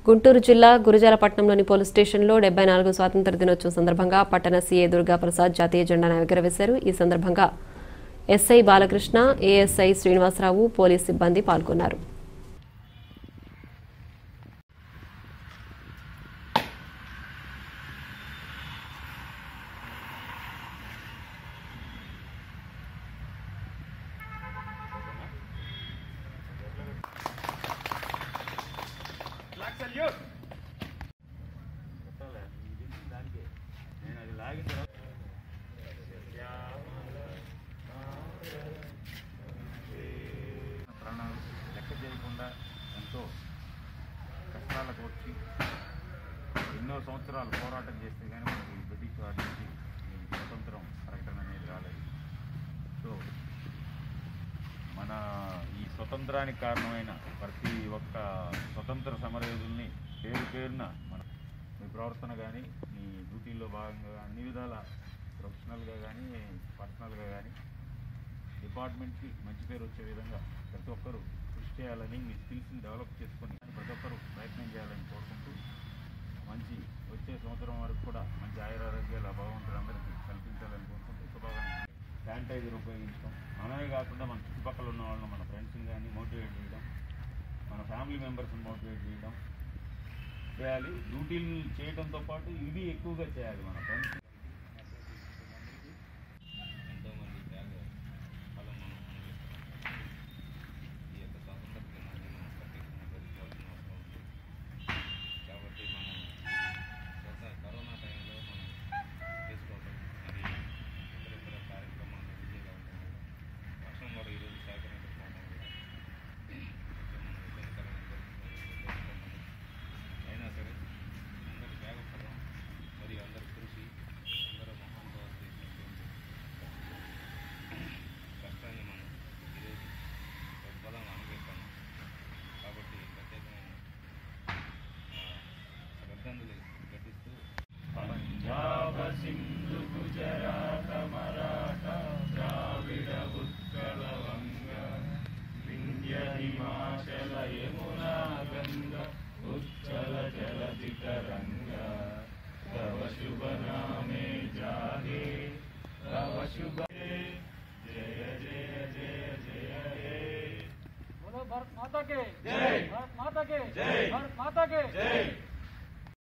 గుంటూరు జిల్లా గురజాలపట్నంలోని పోలీస్ స్టేషన్లో డెబ్బై నాలుగు స్వాతంత్ర దినోత్సవం సందర్భంగా పట్టణ సీఏ దుర్గా ప్రసాద్ జాతీయ జెండాను ఎగరవేశారు ఈ సందర్భంగా SI Balakrishna ASI Srinivasarao police సిబ్బంది పాల్గొన్నారు ప్రాణాలు లెక్క చేయకుండా ఎంతో కష్టాలకు వచ్చి ఎన్నో సంవత్సరాలు పోరాటం చేస్తే కానీ మనకి ఈ బ్రిటిష్ వారి నుంచి ఈ స్వతంత్రం ప్రకటన అనేది రాలేదు సో మన ఈ స్వతంత్రానికి కారణమైన ప్రతి ఒక్క స్వతంత్ర సమరయోధుల్ని పేరు పేరున మన మీ ప్రవర్తన కానీ మీ డ్యూటీలో భాగంగా అన్ని విధాల ప్రొఫెషనల్గా కానీ పర్సనల్గా కానీ డిపార్ట్మెంట్కి మంచి పేరు వచ్చే విధంగా ప్రతి ఒక్కరూ కృషి చేయాలని మీ స్కిల్స్ని డెవలప్ చేసుకొని ప్రతి ఒక్కరూ ప్రయత్నం చేయాలని కోరుకుంటూ మంచి వచ్చే సంవత్సరం వరకు కూడా మంచి ఆయురారోగ్యాలు ఆ భగవంతుడు అందరికీ కల్పించాలని కోరుకుంటూ శుభాకాంక్షలు శానిటైజర్ ఉపయోగించడం మనమే కాకుండా మన చుట్టుపక్కల ఉన్న వాళ్ళని మన ఫ్రెండ్స్ని కానీ మోటివేట్ చేయడం మన ఫ్యామిలీ మెంబర్స్ని మోటివేట్ చేయడం చేయాలి డ్యూటీలు చేయడంతో పాటు ఇవి ఎక్కువగా చేయాలి మన ఫ్రెండ్స్ ఎంతోమంది త్యాగ ఫలం మనం అనుభవిస్తున్నాం ఈ యొక్క స్వాతంత్ర దినాన్ని మనం ప్రత్యేకంగా జరుపుకోవాల్సిన అవసరం ఉంది కాబట్టి మనం ప్రస్తుత కరోనా టైంలో మనం చేసుకోవటం మరి ఇతర ఇతర కార్యక్రమాలు విజయంగా ఉంటాయి వర్షం కూడా ఈరోజు సహకరించకపోవడం కూడా కొంచెం మనం ఇబ్బందికరమైన పరిస్థితులు ఎదుర్కొంటున్నాం. అయినా సరే అందరి త్యాగ ఫలం మరియు అందరి కృషి అందరూ మహానుభావులు చేసినటువంటి కష్టాన్ని మనం ఈరోజు ప్రతిఫలం అనుభవిస్తున్నాం కాబట్టి ప్రత్యేకమైన ఆ, శ్రద్ధాంజలి ఘటిస్తూ పంజాబ సింధు గుజరాత మరాఠ ద్రావిడ ఉత్కళ వంగ వింధ్య హిమాచల యమునా గంగ ఉచ్చల జలధి తరంగ తవ శుభ నామే జాగే తవ శుభ జయ జయ జయ జయ హే बोलो भारत माता के जय भारत माता के जय भारत माता के जय